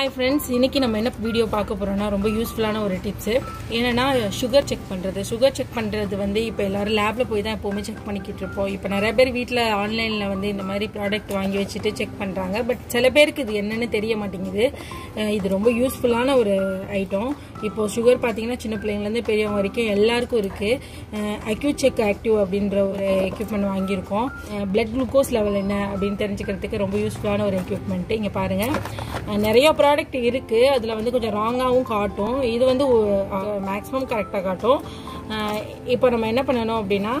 hi friends இன்னைக்கு நம்ம என்ன வீடியோ பார்க்க போறோம்னா ரொம்ப யூஸ்ஃபுல்லான ஒரு டிப்ஸு என்னன்னா சுகர் செக் பண்ணுறது சுகர் செக் பண்ணுறது வந்து இப்போ எல்லாரும் லேபில் போய் தான் எப்போவுமே செக் பண்ணிக்கிட்டு இருப்போம் இப்போ நிறைய பேர் வீட்டில் ஆன்லைனில் வந்து இந்த மாதிரி ப்ராடக்ட் வாங்கி வச்சுட்டு செக் பண்ணுறாங்க பட் சில பேருக்கு இது என்னன்னு தெரிய மாட்டேங்குது அஹ் இது ரொம்ப யூஸ்ஃபுல்லான ஒரு ஐட்டம் இப்போ சுகர் பார்த்தீங்கன்னா சின்ன பிள்ளைங்கலேருந்து பெரியவங்க வரைக்கும் எல்லாருக்கும் இருக்குது அக்யூட் செக் ஆக்டிவ் அப்படின்ற ஒரு எக்யூப்மெண்ட் வாங்கியிருக்கோம் பிளட் குளுக்கோஸ் லெவல் என்ன அப்படின்னு தெரிஞ்சுக்கிறதுக்கு ரொம்ப யூஸ்ஃபுல்லான ஒரு எக்யூப்மெண்ட் இங்கே பாருங்கள் அஹ் நிறைய ப்ராடக்ட் இருக்குது அதில் வந்து கொஞ்சம் ராங்காகவும் காட்டும் இது வந்து மேக்ஸிமம் கரெக்டாக காட்டும் அஹ் இப்போ நம்ம என்ன பண்ணணும் அப்படின்னா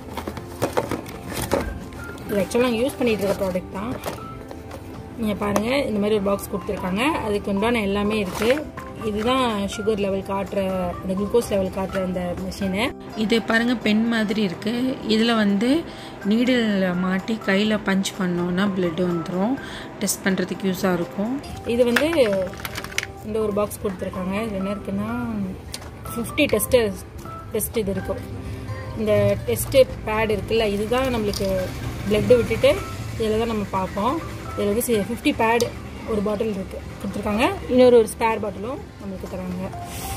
இது ஆக்சுவலாக நாங்கள் யூஸ் பண்ணிட்டு இருக்க ப்ராடக்ட் தான் நீங்கள் பாருங்கள் இந்த மாதிரி ஒரு பாக்ஸ் கொடுத்துருக்காங்க அதுக்கு உண்டான எல்லாமே இருக்குது இதுதான் சுகர் லெவல் காட்டுற இந்த குளுக்கோஸ் லெவல் காட்டுற இந்த மிஷினு இது பாருங்க பென் மாதிரி இருக்கு இதில் வந்து நீடில் மாட்டி கையில் பஞ்ச் பண்ணோன்னா பிளட் வந்துடும் டெஸ்ட் பண்ணுறதுக்கு யூஸாக இருக்கும் இது வந்து இந்த ஒரு பாக்ஸ் கொடுத்துருக்காங்க இது என்ன இருக்குன்னா ஃபிஃப்டி டெஸ்ட்டு டெஸ்ட் இது இருக்கும் இந்த டெஸ்ட்டு பேட் இருக்குல்ல இதுதான் நம்மளுக்கு பிளட்டு விட்டுட்டு இதில் தான் நம்ம பார்ப்போம் இதில் வந்து ஃபிஃப்டி பேட் ஒரு பாட்டில் இருக்குது கொடுத்துருக்காங்க இன்னொரு ஒரு ஸ்பேர் பாட்டிலும் நம்மளுக்கு தராங்க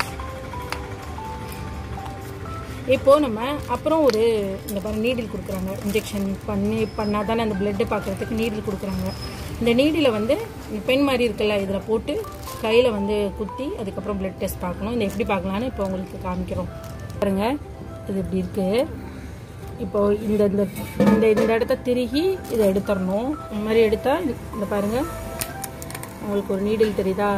இப்போது நம்ம அப்புறம் ஒரு இந்த பாருங்க நீடில் கொடுக்குறாங்க இன்ஜெக்ஷன் பண்ணி பண்ணால் தானே அந்த பிளட்டு பார்க்குறதுக்கு நீடில் கொடுக்குறாங்க இந்த நீடில் வந்து பென் மாதிரி இருக்குல்ல இதில் போட்டு கையில் வந்து குத்தி அதுக்கப்புறம் பிளட் டெஸ்ட் பார்க்கணும் இந்த எப்படி பார்க்கலான்னு இப்போ உங்களுக்கு காமிக்கிறோம் பாருங்க இது இப்படி இருக்குது இப்போ இந்த இந்த இந்த இந்த இடத்த திருகி இதை எடுத்துடணும் இந்த மாதிரி எடுத்தால் இந்த பாருங்க உங்களுக்கு ஒரு நீடில் தெரியுதா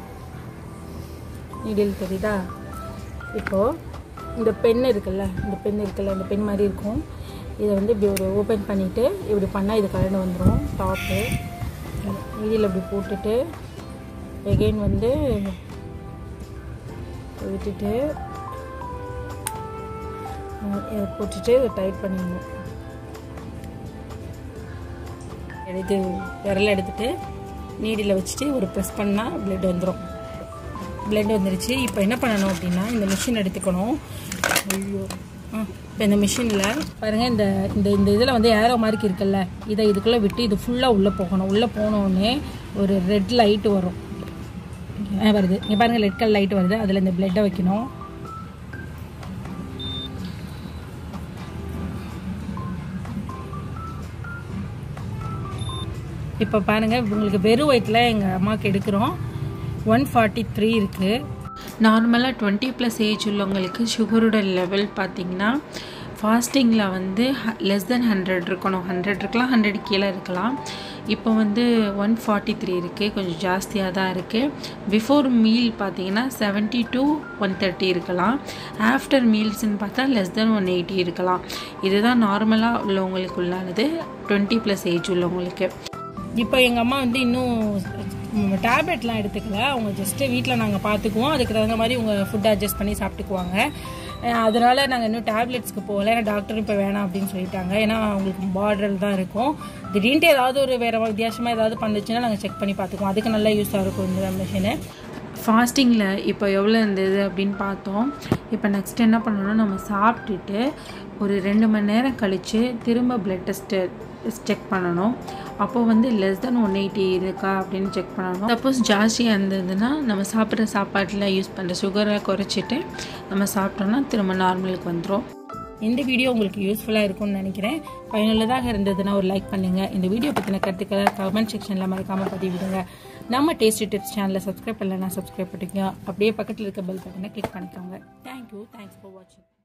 நீடில் தெரியுதா இப்போது இந்த பென் இருக்குல்ல இந்த பென் இருக்குல்ல இந்த பென் மாதிரி இருக்கும் இதை வந்து இப்படி ஒரு ஓப்பன் பண்ணிவிட்டு இப்படி பண்ணால் இது கலந்து வந்துடும் டாப்பு நீடில் இப்படி போட்டுட்டு எகெயின் வந்து விட்டுட்டு இதை போட்டுட்டு இதை டைட் பண்ணிடணும் எடுத்து விரல எடுத்துட்டு நீடியில் வச்சுட்டு ஒரு ப்ரெஸ் பண்ணால் பிளட் வந்துடும் பிளட் வந்துருச்சு இப்போ என்ன பண்ணணும் அப்படின்னா இந்த மிஷின் எடுத்துக்கணும் ஐயோ இப்போ இந்த மிஷினில் பாருங்கள் இந்த இந்த இந்த இதில் வந்து ஏரோ மார்க் இருக்குல்ல இதை இதுக்குள்ளே விட்டு இது ஃபுல்லாக உள்ளே போகணும் உள்ளே போனோடனே ஒரு ரெட் லைட் வரும் ஆ, வருது இங்கே பாருங்கள் ரெட் கலர் லைட் வருது அதில் இந்த பிளட்டை வைக்கணும் இப்போ பாருங்கள் உங்களுக்கு வெறும் வயிற்றில் எங்கள் அம்மாவுக்கு எடுக்கிறோம் ஒன் ஃபார்ட்டி த்ரீ இருக்குது நார்மலாக டுவெண்ட்டி ப்ளஸ் ஏஜ் உள்ளவங்களுக்கு சுகரோட லெவல் பார்த்தீங்கன்னா ஃபாஸ்டிங்கில் வந்து லெஸ் தென் ஹண்ட்ரட் இருக்கணும் ஹண்ட்ரட் இருக்கலாம் ஹண்ட்ரட் கீழே இருக்கலாம் இப்போ வந்து ஒன் ஃபார்ட்டி த்ரீ இருக்குது கொஞ்சம் ஜாஸ்தியாக தான் இருக்குது பிஃபோர் மீல் பார்த்தீங்கன்னா செவன்ட்டி டு ஒன் தேர்ட்டி இருக்கலாம் ஆஃப்டர் மீல்ஸ்ன்னு பார்த்தா லெஸ் தென் ஒன் எயிட்டி இருக்கலாம் இதுதான் நார்மலாக உள்ளவங்களுக்கு உள்ளானது டுவெண்ட்டி ப்ளஸ் ஏஜ் உள்ளவங்களுக்கு இப்போ எங்கள் அம்மா வந்து இன்னும் டேப்லெட்லாம் எடுத்துக்கல அவங்க ஜஸ்ட்டு வீட்டில் நாங்கள் பார்த்துக்குவோம் அதுக்கு தகுந்த மாதிரி உங்கள் ஃபுட் அட்ஜஸ்ட் பண்ணி சாப்பிட்டுக்குவாங்க அஹ் அதனால நாங்கள் இன்னும் டேப்லெட்ஸ்க்கு போகல ஏன்னா டாக்டர் இப்போ வேணாம் அப்படின்னு சொல்லிட்டாங்க ஏன்னா அவங்களுக்கு பார்டர் தான் இருக்கும் திடீர்னு ஏதாவது ஒரு வேறு வித்தியாசமாக ஏதாவது பண்ணுச்சுன்னா நாங்கள் செக் பண்ணி பார்த்துக்குவோம் அதுக்கு நல்லா யூஸாக இருக்கும் இந்த மிஷினு ஃபாஸ்டிங்கில் இப்போ எவ்வளோ இருந்தது அப்படின்னு பார்த்தோம் இப்போ நெக்ஸ்ட் என்ன பண்ணணும்னா நம்ம சாப்பிட்டுட்டு ஒரு ரெண்டு மணி நேரம் கழித்து திரும்ப பிளட் டெஸ்ட்டு செக் பண்ணணும் அப்போ வந்து லெஸ் தென் ஒன் எயிட்டி இருக்கா அப்படின்னு செக் பண்ணணும் சப்போஸ் ஜாஸ்தியாக இருந்ததுன்னா நம்ம சாப்பிட்ற சாப்பாட்டில் யூஸ் பண்ணுற சுகரை குறைச்சிட்டு நம்ம சாப்பிட்டோம்னா திரும்ப நார்மலுக்கு வந்துடும் இந்த வீடியோ உங்களுக்கு யூஸ்ஃபுல்லாக இருக்கும்னு நினைக்கிறேன் பயனுள்ளதாக இருந்ததுன்னா ஒரு லைக் பண்ணுங்கள் இந்த வீடியோ பற்றின கருத்துக்களை கமெண்ட் செக்ஷனில் மறக்காமல் பதிவிடுங்க நம்ம டேஸ்டி டிப்ஸ் சேனலை சப்ஸ்கிரைப் பண்ணலன்னா சப்ஸ்கிரைப் பண்ணிக்கோங்க அப்படியே பக்கத்தில் இருக்க பெல் பட்டனை கிளிக் பண்ணிக்கோங்க தேங்க்யூ தேங்க்ஸ் ஃபார் வாட்சிங்